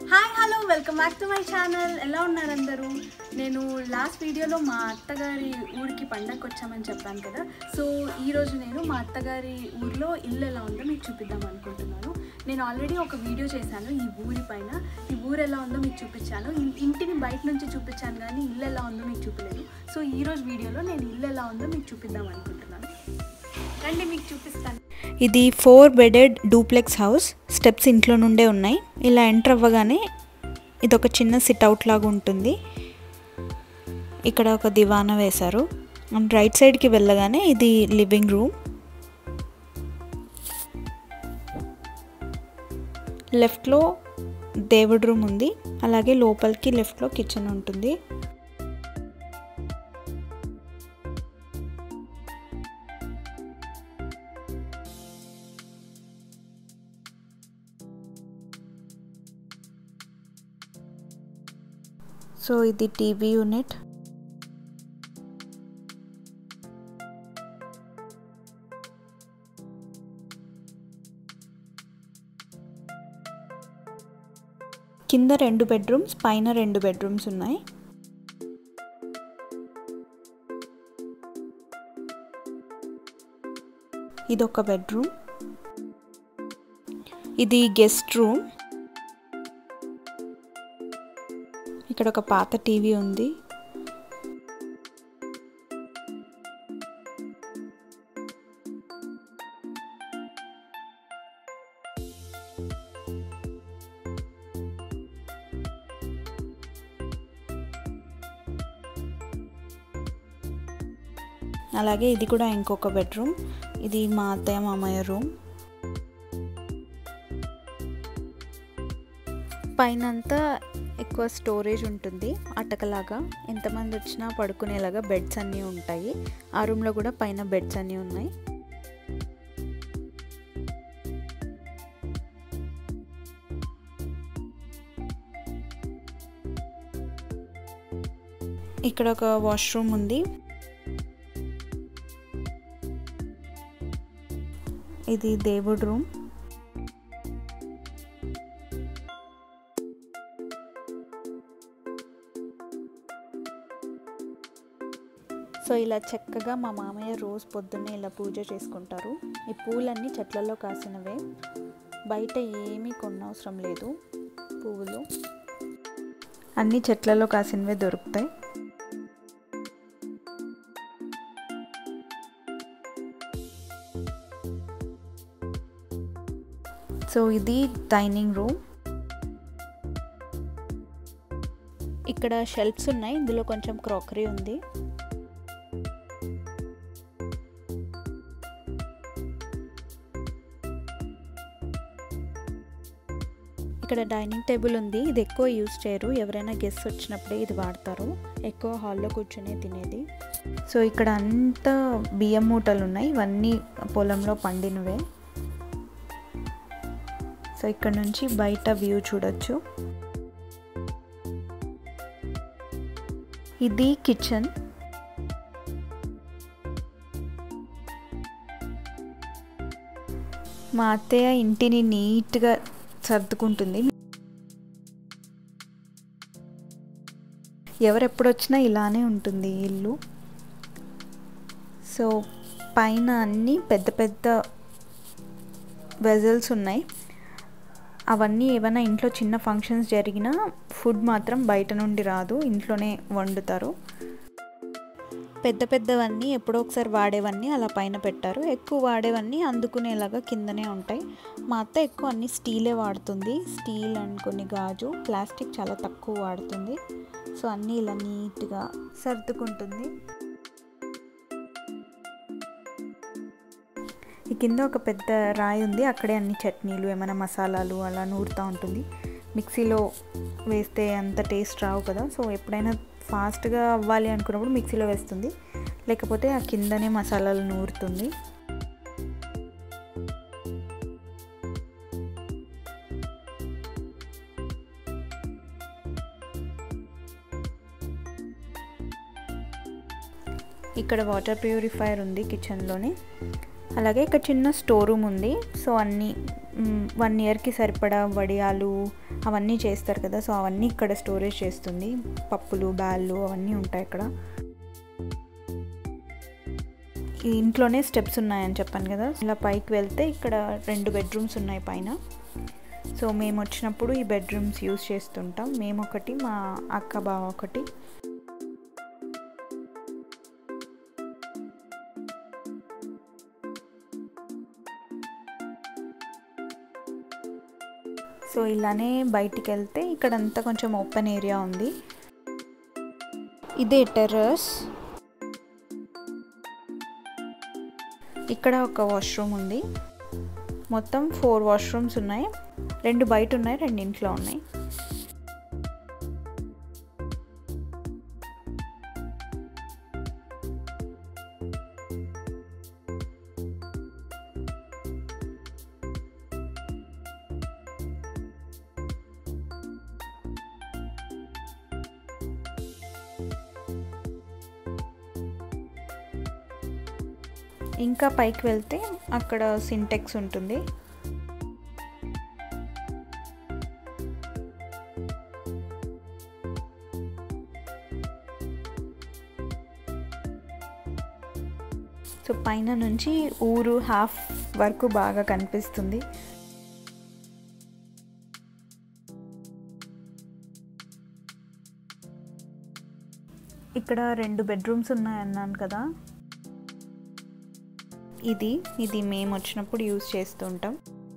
Hi hello welcome back to my channel ఎలా ఉన్నారు అందరూ నేను లాస్ట్ వీడియోలో మా అత్తగారి ఊరికి పండగకి వచ్చామని చెప్పాను కదా సో ఈరోజు నేను మా అత్తగారి ఊర్లో ఇల్లు ఎలా ఉందో మీకు చూపిద్దాం అనుకుంటున్నాను నేను ఆల్రెడీ ఒక వీడియో చేశాను ఈ ఊరి పైన ఈ ఊరు ఎలా ఉందో మీకు చూపించాను ఇన్- ఇంటిని బయట నుంచి చూపించాను కానీ ఇల్లు ఎలా ఉందో మీకు చూపలేదు సో ఈరోజు వీడియోలో నేను ఇల్లు ఎలా ఉందో మీకు చూపిద్దాం అనుకుంటున్నాను రండి మీకు చూపిస్తాను ఇది four bedded duplex house steps ఇంట్లో నుండే ఉన్నాయి ఇలా ఎంటర్ అవ్వగానే ఇది ఒక చిన్న సిట్ అవుట్ లాగా ఉంటుంది ఇక్కడ ఒక దివానా వేశారు అండ్ రైట్ సైడ్కి వెళ్ళగానే ఇది లివింగ్ రూమ్ లెఫ్ట్లో దేవుడి రూమ్ ఉంది అలాగే లోపలికి లెఫ్ట్లో కిచెన్ ఉంటుంది సో ఇది టీవీ యూనిట్ కింద రెండు బెడ్రూమ్స్ పైన రెండు బెడ్రూమ్స్ ఉన్నాయి ఇది ఒక బెడ్రూమ్ ఇది గెస్ట్ రూమ్ ఇక్కడ ఒక పాత టీవీ ఉంది అలాగే ఇది కూడా ఇంకొక బెడ్రూమ్ ఇది మా అత్తయ్య మామయ్య రూమ్ పైన అంతా ఎక్కువ స్టోరేజ్ ఉంటుంది అటకలాగా ఎంతమంది వచ్చినా పడుకునేలాగా బెడ్స్ అన్నీ ఉంటాయి ఆ రూమ్లో కూడా పైన బెడ్స్ అన్నీ ఉన్నాయి ఇక్కడ ఒక వాష్రూమ్ ఉంది ఇది దేవుడు రూమ్ సో ఇలా చక్కగా మా మామయ్య రోజు పొద్దున్నే ఇలా పూజ చేసుకుంటారు ఈ పూలన్నీ చెట్లలో కాసినవే బయట ఏమీ కొనవసరం లేదు పువ్వులు అన్ని చెట్లలో కాసినవే దొరుకుతాయి సో ఇది డైనింగ్ రూమ్ ఇక్కడ షెల్ఫ్స్ ఉన్నాయి ఇందులో కొంచెం క్రాకరీ ఉంది ఇక్కడ డైనింగ్ టేబుల్ ఉంది ఇది ఎక్కువ యూజ్ చేయరు ఎవరైనా గెస్ట్ వచ్చినప్పుడే ఇది వాడతారు ఎక్కువ హాల్లో కూర్చొని తినేది సో ఇక్కడ అంతా బియ్యం మూటలు ఉన్నాయి ఇవన్నీ పొలంలో పండినవే సో ఇక్కడ నుంచి బయట వ్యూ చూడొచ్చు ఇది కిచెన్ మా అత్తయ్య ఇంటిని నీట్గా సర్దుకుంటుంది ఎవరెప్పుడు వచ్చినా ఇలానే ఉంటుంది ఈ ఇల్లు సో పైన అన్నీ పెద్ద పెద్ద వెజల్స్ ఉన్నాయి అవన్నీ ఏమైనా ఇంట్లో చిన్న ఫంక్షన్స్ జరిగినా ఫుడ్ మాత్రం బయట నుండి రాదు ఇంట్లోనే వండుతారు పెద్ద పెద్దవన్నీ ఎప్పుడో ఒకసారి వాడేవన్నీ అలా పైన పెట్టారు ఎక్కువ వాడేవన్నీ అందుకునేలాగా కిందనే ఉంటాయి మా అత్త ఎక్కువ అన్ని స్టీలే వాడుతుంది స్టీల్ అండ్ కొన్ని గాజు ప్లాస్టిక్ చాలా తక్కువ వాడుతుంది సో అన్నీ ఇలా నీట్గా సర్దుకుంటుంది ఈ కింద ఒక పెద్ద రాయి ఉంది అక్కడే అన్ని చట్నీలు ఏమైనా మసాలాలు అలా నూరుతూ ఉంటుంది మిక్సీలో వేస్తే అంత టేస్ట్ రావు కదా సో ఎప్పుడైనా ఫాస్ట్గా అవ్వాలి అనుకున్నప్పుడు మిక్సీలో వేస్తుంది లేకపోతే ఆ కిందనే మసాలాలు నూరుతుంది ఇక్కడ వాటర్ ప్యూరిఫైయర్ ఉంది కిచెన్లోనే అలాగే ఇక్కడ చిన్న స్టోర్ రూమ్ ఉంది సో అన్నీ వన్ ఇయర్కి సరిపడా వడియాలు అవన్నీ చేస్తారు కదా సో అవన్నీ ఇక్కడ స్టోరేజ్ చేస్తుంది పప్పులు బ్యాళ్ళు అవన్నీ ఉంటాయి ఇక్కడ ఈ ఇంట్లోనే స్టెప్స్ ఉన్నాయని చెప్పాను కదా ఇలా పైకి వెళ్తే ఇక్కడ రెండు బెడ్రూమ్స్ ఉన్నాయి పైన సో మేము వచ్చినప్పుడు ఈ బెడ్రూమ్స్ యూస్ చేస్తుంటాం మేము ఒకటి మా అక్క బావ ఒకటి సో ఇలానే బయటికి వెళ్తే ఇక్కడంతా కొంచెం ఓపెన్ ఏరియా ఉంది ఇదే టెర్రస్ ఇక్కడ ఒక వాష్రూమ్ ఉంది మొత్తం ఫోర్ వాష్రూమ్స్ ఉన్నాయి రెండు బయట ఉన్నాయి రెండు ఇంట్లో ఉన్నాయి ఇంకా పైకి వెళ్తే అక్కడ సింటెక్స్ ఉంటుంది సో పైన నుంచి ఊరు హాఫ్ వరకు బాగా కనిపిస్తుంది ఇక్కడ రెండు బెడ్రూమ్స్ ఉన్నాయన్నాను కదా ఇది ఇది మేము వచ్చినప్పుడు యూజ్ చేస్తుంటాం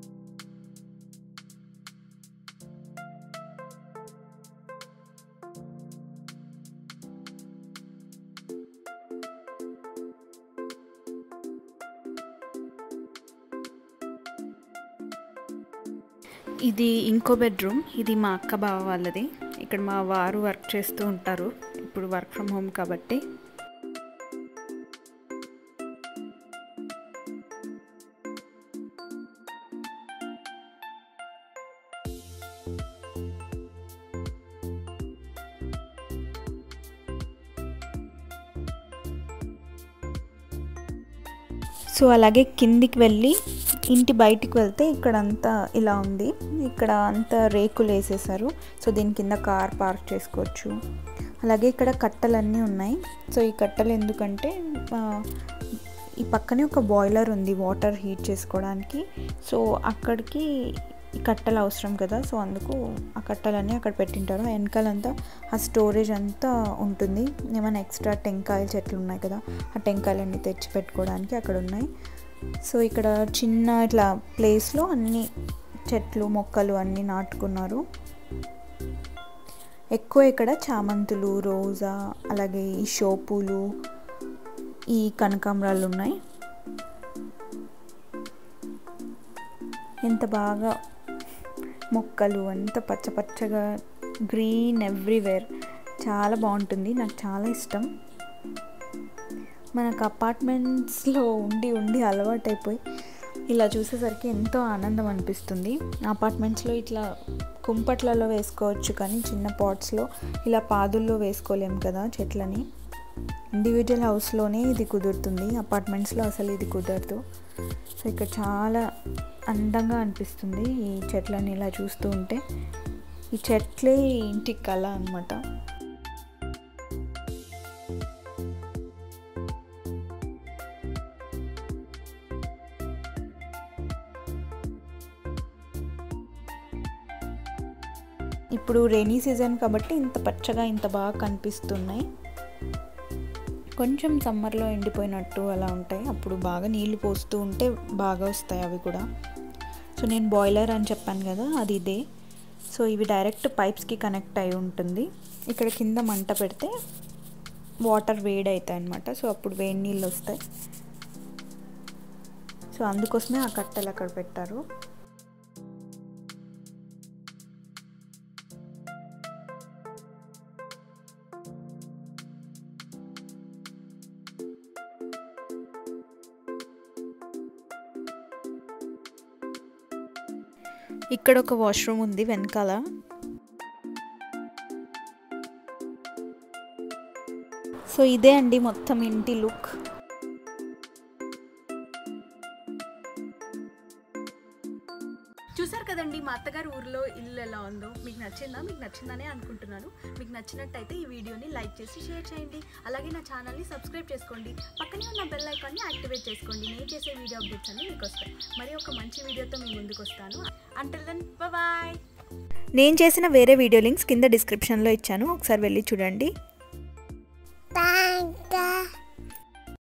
ఇది ఇంకో బెడ్రూమ్ ఇది మా అక్క బావ వాళ్ళది ఇక్కడ మా వారు వర్క్ చేస్తూ ఉంటారు ఇప్పుడు వర్క్ ఫ్రమ్ హోమ్ కాబట్టి సో అలాగే కిందికి వెళ్ళి ఇంటి బయటికి వెళ్తే ఇక్కడ అంతా ఇలా ఉంది ఇక్కడ అంతా రేకులు వేసేసారు సో దీని కింద కార్ పార్క్ చేసుకోవచ్చు అలాగే ఇక్కడ కట్టలన్నీ ఉన్నాయి సో ఈ కట్టలు ఎందుకంటే ఆ, ఈ పక్కనే ఒక బాయిలర్ ఉంది వాటర్ హీట్ చేసుకోవడానికి సో అక్కడికి ఈ కట్టలు అవసరం కదా సో అందుకు ఆ కట్టలన్నీ అక్కడ పెట్టింటారు ఆ వెనకాలంతా ఆ స్టోరేజ్ అంతా ఉంటుంది ఏమైనా ఎక్స్ట్రా టెంకాయల చెట్లు ఉన్నాయి కదా ఆ టెంకాయలన్నీ తెచ్చి పెట్టుకోవడానికి అక్కడ ఉన్నాయి సో ఇక్కడ చిన్న ఇట్లా ప్లేస్లో అన్ని చెట్లు మొక్కలు అన్నీ నాటుకున్నారు ఎక్కువ ఇక్కడ చామంతులు రోజా అలాగే ఈ షో పూలు ఈ కనకాంబరాలు ఉన్నాయి ఎంత బాగా మొక్కలు అంత పచ్చ పచ్చగా గ్రీన్ ఎవ్రీవేర్ చాలా బాగుంటుంది నాకు చాలా ఇష్టం మనకు అపార్ట్మెంట్స్లో ఉండి ఉండి అలవాటైపోయి ఇలా చూసేసరికి ఎంతో ఆనందం అనిపిస్తుంది అపార్ట్మెంట్స్లో ఇట్లా కుంపట్లలో వేసుకోవచ్చు కానీ చిన్న పాట్స్లో ఇలా పాదుల్లో వేసుకోలేం కదా చెట్లని ఇండివిజువల్ హౌస్లోనే ఇది కుదురుతుంది అపార్ట్మెంట్స్లో అసలు ఇది కుదరదు సో ఇక్కడ చాలా అందంగా అనిపిస్తుంది ఈ చెట్లని ఇలా చూస్తూ ఉంటే ఈ చెట్లే ఈ ఇంటి కళ అనమాట ఇప్పుడు రెయినీ సీజన్ కాబట్టి ఇంత పచ్చగా ఇంత బాగా కనిపిస్తున్నాయి కొంచెం సమ్మర్లో ఎండిపోయినట్టు అలా ఉంటాయి అప్పుడు బాగా నీళ్లు పోస్తూ ఉంటే బాగా వస్తాయి అవి కూడా సో నేను బాయిలర్ అని చెప్పాను కదా అది ఇదే సో ఇవి డైరెక్ట్ పైప్స్కి కనెక్ట్ అయి ఉంటుంది ఇక్కడ కింద మంట పెడితే వాటర్ వేడి అవుతాయి అనమాట సో అప్పుడు వేడి నీళ్ళు వస్తాయి సో అందుకోసమే ఆ కట్టెలు అక్కడ పెట్టారు ఇక్కడ ఒక వాష్రూమ్ ఉంది వెనకాల సో ఇదే అండి మొత్తం ఇంటి లుక్ మా అత్తగారి ఊర్లో ఇల్లు ఎలా ఉందో మీకు నచ్చిందా మీకు నచ్చిందనే అనుకుంటున్నాను మీకు నచ్చినట్టయితే ఈ వీడియోని లైక్ చేసి షేర్ చేయండి అలాగే నా ఛానల్ని సబ్స్క్రైబ్ చేసుకోండి పక్కనే ఉన్న బెల్ ఐకాన్ని యాక్టివేట్ చేసుకోండి నేను చేసే వీడియో అప్డేట్స్ అన్ని మీకు వస్తాయి మరి ఒక మంచి వీడియోతో మీ ముందుకు వస్తాను అంటిల్ దెన్ బాయ్ నేను చేసిన వేరే వీడియో లింక్స్ కింద డిస్క్రిప్షన్లో ఇచ్చాను ఒకసారి వెళ్ళి చూడండి Bye.